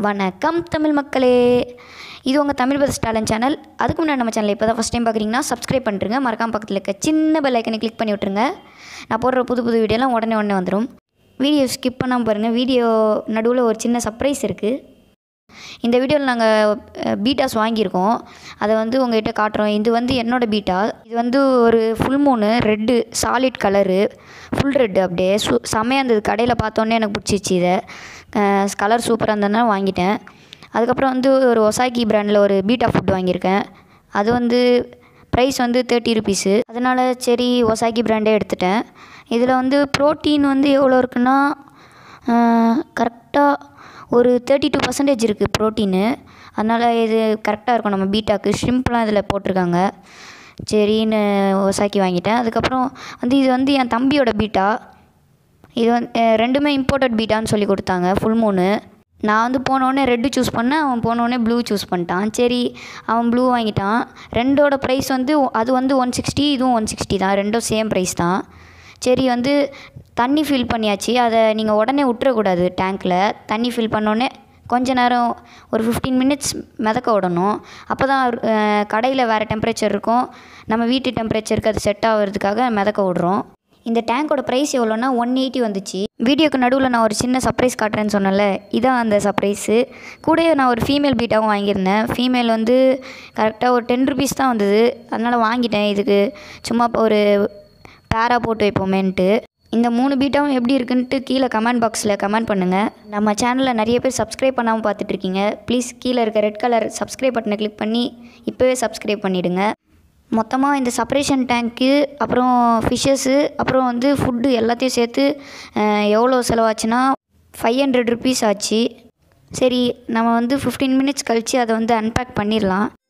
வணக்கம் தமிழ் மக்களே இது உங்கள் தமிழ் பஸ் டேலண்ட் சேனல் அதுக்கு முன்னாடி நம்ம சேனல் இப்போ தான் ஃபஸ்ட் டைம் பார்க்குறீங்கன்னா சப்ஸ்கிரைப் பண்ணிருங்க மறக்காம பக்கத்தில் இருக்க சின்ன பெல் ஐக்கனை கிளிக் பண்ணி விட்ருங்க நான் போடுற புது புது வீடியோலாம் உடனே உடனே வந்துடும் வீடியோ ஸ்கிப் பண்ணாமல் பாருங்கள் வீடியோ நடுவில் ஒரு சின்ன சர்ப்ரைஸ் இருக்குது இந்த வீடியோவில் நாங்கள் பீட்டாஸ் வாங்கியிருக்கோம் அதை வந்து உங்ககிட்ட காட்டுறோம் இது வந்து என்னோடய பீட்டா இது வந்து ஒரு ஃபுல் மூணு red solid colour full red அப்படியே சூ செம்மையாக இருந்தது கடையில் பார்த்தோன்னே எனக்கு பிடிச்சிச்சு இதை கலர் சூப்பராக இருந்ததுனால வாங்கிட்டேன் அதுக்கப்புறம் வந்து ஒரு ஒசாக்கி பிராண்டில் ஒரு பீட்டா ஃபுட் வாங்கியிருக்கேன் அது வந்து ப்ரைஸ் வந்து தேர்ட்டி ருபீஸு அதனால் சரி ஒசாக்கி பிராண்டே எடுத்துட்டேன் இதில் வந்து ப்ரோட்டீன் வந்து எவ்வளோ இருக்குன்னா கரெக்டாக ஒரு தேர்ட்டி டூ பர்சன்டேஜ் இருக்குது ப்ரோட்டீனு அதனால் இது கரெக்டாக இருக்கும் நம்ம பீட்டாக்கு ஷ்ரிம்ப்லாம் இதில் போட்டிருக்காங்க சரின்னு ஒசாக்கி வாங்கிட்டேன் அதுக்கப்புறம் வந்து இது வந்து என் தம்பியோட பீட்டா இது வந்து ரெண்டுமே இம்போர்ட்டட் பீட்டான்னு சொல்லி கொடுத்தாங்க ஃபுல் மூணு நான் வந்து போனோடனே ரெட்டு சூஸ் பண்ணேன் அவன் போனோடனே ப்ளூ சூஸ் பண்ணிட்டான் சரி அவன் ப்ளூ வாங்கிட்டான் ரெண்டோட ப்ரைஸ் வந்து அது வந்து ஒன் சிக்ஸ்டி இதுவும் ஒன் சிக்ஸ்டி தான் ரெண்டும் சேம் ப்ரைஸ் தான் சரி வந்து தண்ணி ஃபில் பண்ணியாச்சு அதை நீங்கள் உடனே விட்டுறக்கூடாது டேங்க்கில் தண்ணி ஃபில் பண்ணோடனே கொஞ்ச நேரம் ஒரு ஃபிஃப்டீன் மினிட்ஸ் மிதக்க விடணும் அப்போ தான் கடையில் வேறு டெம்பரேச்சர் இருக்கும் நம்ம வீட்டு டெம்பரேச்சருக்கு அது செட் ஆகிறதுக்காக மிதக்க விடுறோம் இந்த டேங்கோட ப்ரைஸ் எவ்வளோன்னா ஒன் எயிட்டி வந்துச்சு வீடியோக்கு நடுவில் நான் ஒரு சின்ன சர்ப்ரைஸ் காட்டுறேன்னு சொன்னேன்ல இதான் அந்த சர்ப்ரைஸு கூடயே நான் ஒரு ஃபீமேல் பீட்டாகவும் வாங்கியிருந்தேன் ஃபீமேல் வந்து கரெக்டாக ஒரு டென் ருபீஸ் தான் வந்தது அதனால் வாங்கிட்டேன் இதுக்கு சும்மா ஒரு பேரா போட்டு வைப்போமேன்ட்டு இந்த மூணு பீட்டாவும் எப்படி இருக்குன்ட்டு கீழே கமெண்ட் பாக்ஸில் கமெண்ட் பண்ணுங்கள் நம்ம சேனலில் நிறைய பேர் சப்ஸ்கிரைப் பண்ணாமல் பார்த்துட்ருக்கீங்க ப்ளீஸ் கீழே இருக்க ரெட் கலர் சப்ஸ்கிரைப் பட்டனை கிளிக் பண்ணி இப்போவே சப்ஸ்கிரைப் பண்ணிவிடுங்க மொத்தமாக இந்த செப்பரேஷன் டேங்க்கு அப்புறம் ஃபிஷ்ஷஸ்ஸு அப்புறம் வந்து ஃபுட்டு எல்லாத்தையும் சேர்த்து எவ்வளோ செலவாச்சுன்னா ஃபைவ் ஹண்ட்ரட் ருபீஸ் ஆச்சு சரி நம்ம வந்து ஃபிஃப்டீன் மினிட்ஸ் கழித்து அதை வந்து அன்பேக் பண்ணிடலாம்